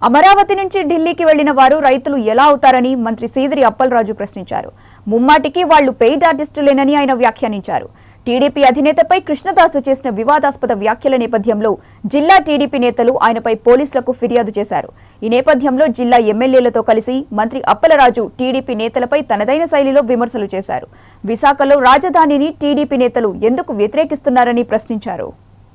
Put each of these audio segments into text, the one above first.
అమరావతి నుంచి ఢిల్లీకి వెళ్లిన వారు రైతులు ఎలా అవుతారని మంత్రి సీదిరి అప్పలరాజు ప్రశ్నించారు ముమ్మాటికి వాళ్లు పెయిడ్ ఆర్టిస్టులేనని ఆయన వ్యాఖ్యానించారు టీడీపీ అధినేతపై కృష్ణదాసు చేసిన వివాదాస్పద వ్యాఖ్యల నేపథ్యంలో జిల్లా టీడీపీ నేతలు ఆయనపై పోలీసులకు ఫిర్యాదు చేశారు ఈ నేపథ్యంలో జిల్లా ఎమ్మెల్యేలతో కలిసి మంత్రి అప్పలరాజు టీడీపీ నేతలపై తనదైన శైలిలో విమర్శలు చేశారు విశాఖలో రాజధానిని టీడీపీ నేతలు ఎందుకు వ్యతిరేకిస్తున్నారని ప్రశ్నించారు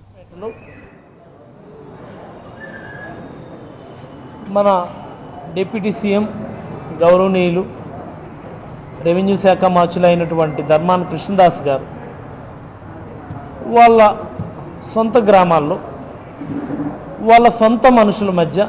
మన డిప్యూటీ సీఎం గౌరవనీయులు రెవెన్యూ శాఖ మార్చులైనటువంటి ధర్మాన కృష్ణదాస్ గారు వాళ్ళ సొంత గ్రామాల్లో వాళ్ళ సొంత మనుషుల మధ్య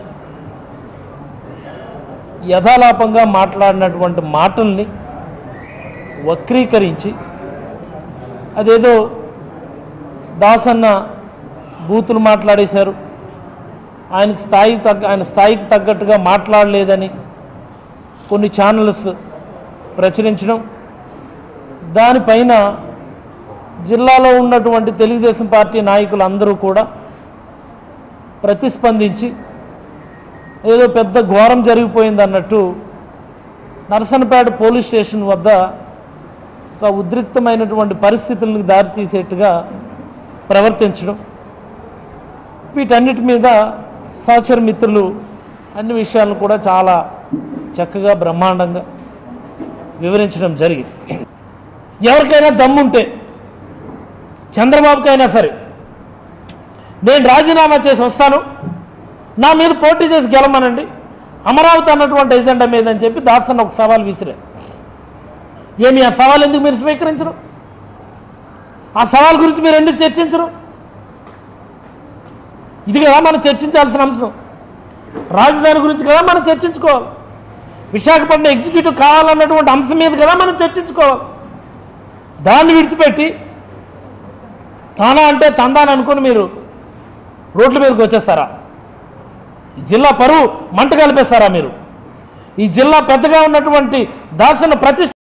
యథాలాపంగా మాట్లాడినటువంటి మాటల్ని వక్రీకరించి అదేదో దాసన్న బూతులు మాట్లాడేశారు ఆయనకు స్థాయి తగ్గ ఆయన స్థాయికి తగ్గట్టుగా మాట్లాడలేదని కొన్ని ఛానల్స్ ప్రచురించడం దానిపైన జిల్లాలో ఉన్నటువంటి తెలుగుదేశం పార్టీ నాయకులు అందరూ కూడా ప్రతిస్పందించి ఏదో పెద్ద ఘోరం జరిగిపోయింది అన్నట్టు నరసనపేట పోలీస్ స్టేషన్ వద్ద ఒక ఉద్రిక్తమైనటువంటి పరిస్థితులకు దారితీసేట్టుగా ప్రవర్తించడం వీటన్నిటి మీద సహచర మిత్రులు అన్ని విషయాలను కూడా చాలా చక్కగా బ్రహ్మాండంగా వివరించడం జరిగింది ఎవరికైనా దమ్ముంటే చంద్రబాబుకైనా సరే నేను రాజీనామా చేసి వస్తాను నా మీద పోటీ చేసి గెలమనండి అమరావతి అన్నటువంటి ఎజెండా మీద అని చెప్పి దాసన్న ఒక సవాల్ విసిరారు ఏమి ఆ సవాల్ ఎందుకు మీరు స్వీకరించరు ఆ సవాల్ గురించి మీరు ఎందుకు చర్చించరు ఇది కదా మనం చర్చించాల్సిన అంశం రాజధాని గురించి కదా మనం చర్చించుకోవాలి విశాఖపట్నం ఎగ్జిక్యూటివ్ కావాలన్నటువంటి అంశం మీద కదా మనం చర్చించుకోవాలి దాన్ని విడిచిపెట్టి తానా అంటే తందాని అనుకుని మీరు రోడ్ల మీదకి వచ్చేస్తారా ఈ జిల్లా పరువు మంట కలిపేస్తారా మీరు ఈ జిల్లా పెద్దగా ఉన్నటువంటి దాసన ప్రతిష్ట